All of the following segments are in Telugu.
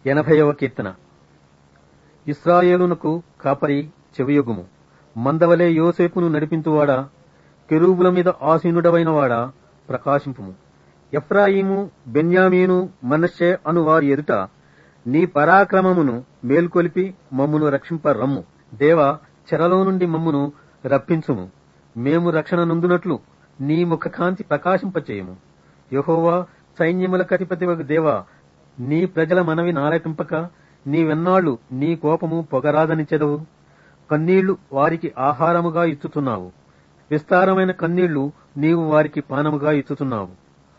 ఎనభైవ కీర్తన ఇస్రాయేలునకు కాపరి చెవియొగుము మందవలే యోసేపును నడిపించువాడా కెరూబుల మీద ఆసీనుడవైన వాడా ప్రకాశింపుము ఎఫ్రాయిము బెన్యామీను మనశ్శే అను వారి ఎదుట నీ పరాక్రమమును మేల్కొలిపి మమ్మును రక్షింప రమ్ము దేవా చెరలో నుండి మమ్మును రప్పించుము మేము రక్షణ నొందునట్లు నీ ముఖకాంతి ప్రకాశింపచేయము యహోవా సైన్యముల కధిపతివగు దేవా నీ ప్రజల మనవి నాలకింపక నీవెన్నాళ్లు నీ కోపము పొగరాదని చెదవు కన్నీళ్లు వారికి ఆహారముగా ఇచ్చుతున్నావు విస్తారమైన కన్నీళ్లు నీవు వారికి పానముగా ఇచ్చుతున్నావు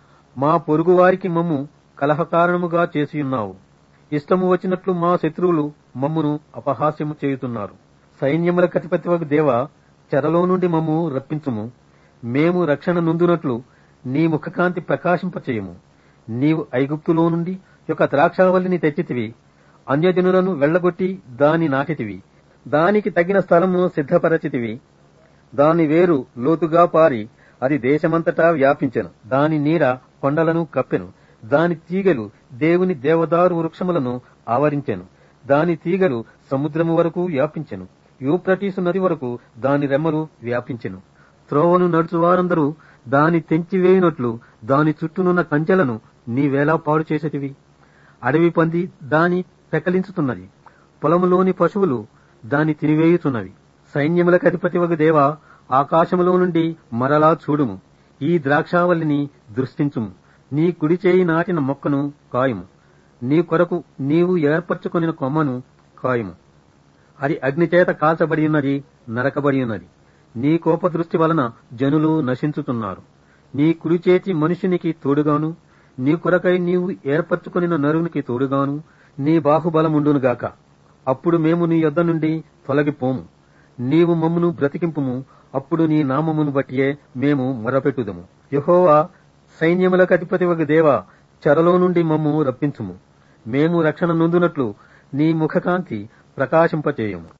మా పొరుగు వారికి మమ్ము కలహకారణముగా చేసియున్నావు ఇష్టము వచ్చినట్లు మా శత్రువులు మమ్మును అపహాస్యము చేయుతున్నారు సైన్యముల కతిపతివకు దేవ చెరలో నుండి మమ్ము రప్పించుము మేము రక్షణ నొందునట్లు నీ ముఖకాంతి ప్రకాశింపచేయము నీవు ఐగుప్తులో నుండి యొక్క ద్రాక్షావల్లిని తెచ్చితివి అన్యజనులను వెళ్లగొట్టి దాని నాటితివి దానికి తగిన స్థలమును సిద్ధపరచితివి దాని వేరు లోతుగా పారి అది దేశమంతటా వ్యాపించెను దాని నీడ కొండలను కప్పెను దాని తీగలు దేవుని దేవదారు వృక్షములను ఆవరించెను దాని తీగలు సముద్రము వరకు వ్యాపించెను యూప్రటీసు నది వరకు దాని రెమ్మలు వ్యాపించెను త్రోవను నడుచువారందరూ దాని తెంచివేయునట్లు దాని చుట్టూనున్న కంచెలను నీవేలా పాడు చేసేటివి అడవి పంది దాని పెకలించుతున్నది పొలములోని పశువులు దాని తినివేయుచున్నవి సైన్యములకు అధిపతివగు దేవా ఆకాశములో నుండి మరలా చూడుము ఈ ద్రాక్షావల్లిని దృష్టించుము నీ కుడి చేయి నాటిన మొక్కను కాయము నీ కొరకు నీవు ఏర్పరచుకొనిన కొమ్మను కాయము అది అగ్నిచేత కాల్చబడి ఉన్నది నరకబడి ఉన్నది నీ కోపదృష్టి వలన జనులు నశించుతున్నారు నీ కుడి చేతి మనుషునికి తోడుగాను నీ కొరకై నీవు ఏర్పరచుకొనిన నరునికి తోడుగాను నీ బాహుబలముండునుగాక అప్పుడు మేము నీ యొద్ద నుండి తొలగిపోము నీవు మమ్మును బ్రతికింపుము అప్పుడు నీ నామమును బట్టియే మేము మొరపెట్టుదము యహోవా సైన్యములకు అధిపతివగు దేవా చెరలో నుండి మమ్ము రప్పించుము మేము రక్షణ నొందునట్లు నీ ముఖకాంతి ప్రకాశింపచేయము